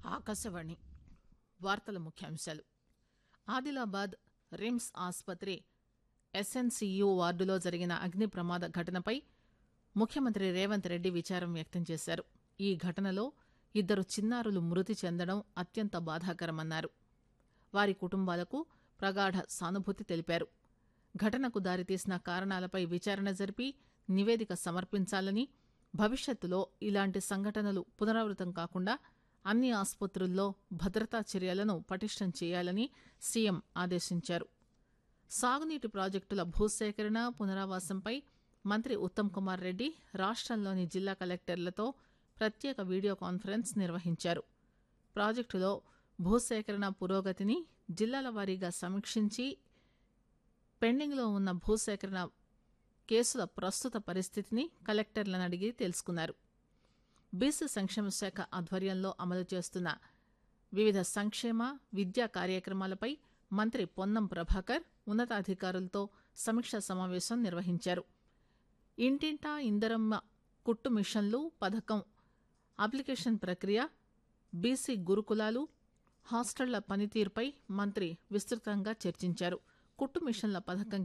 ఆకాశవాణి వార్తల ముఖ్యాంశాలు ఆదిలాబాద్ రిమ్స్ ఆసుపత్రి ఎస్ఎన్సీయూ వార్డులో జరిగిన అగ్ని ప్రమాద ఘటనపై ముఖ్యమంత్రి రేవంత్ రెడ్డి విచారం వ్యక్తం చేశారు ఈ ఘటనలో ఇద్దరు చిన్నారులు మృతి చెందడం అత్యంత బాధాకరమన్నారు వారి కుటుంబాలకు ప్రగాఢ సానుభూతి తెలిపారు ఘటనకు దారితీసిన కారణాలపై విచారణ జరిపి నివేదిక సమర్పించాలని భవిష్యత్తులో ఇలాంటి సంఘటనలు పునరావృతం కాకుండా అన్ని ఆసుపత్రుల్లో భద్రతా చర్యలను పటిష్టం చేయాలని సీఎం ఆదేశించారు సాగునీటి ప్రాజెక్టుల భూసేకరణ పునరావాసంపై మంత్రి ఉత్తమ్ కుమార్ రెడ్డి రాష్టంలోని జిల్లా కలెక్టర్లతో ప్రత్యేక వీడియో కాన్ఫరెన్స్ నిర్వహించారు ప్రాజెక్టులో భూసేకరణ పురోగతిని జిల్లాల వారీగా సమీక్షించి పెండింగ్లో ఉన్న భూసేకరణ కేసుల ప్రస్తుత పరిస్థితిని కలెక్టర్లను అడిగి తెలుసుకున్నారు బీసీ సంక్షేమ శాఖ ఆధ్వర్యంలో అమలు చేస్తున్న వివిధ సంక్షేమ విద్యా కార్యక్రమాలపై మంత్రి పొన్నం ప్రభాకర్ ఉన్నతాధికారులతో సమీక్షా సమావేశం నిర్వహించారు ఇంటింటా ఇందరమ్మ కుట్టు మిషన్లు పథకం అప్లికేషన్ ప్రక్రియ బీసీ గురుకులాలు హాస్టళ్ల పనితీరుపై మంత్రి విస్తృతంగా చర్చించారు కుట్టు మిషన్ల పథకం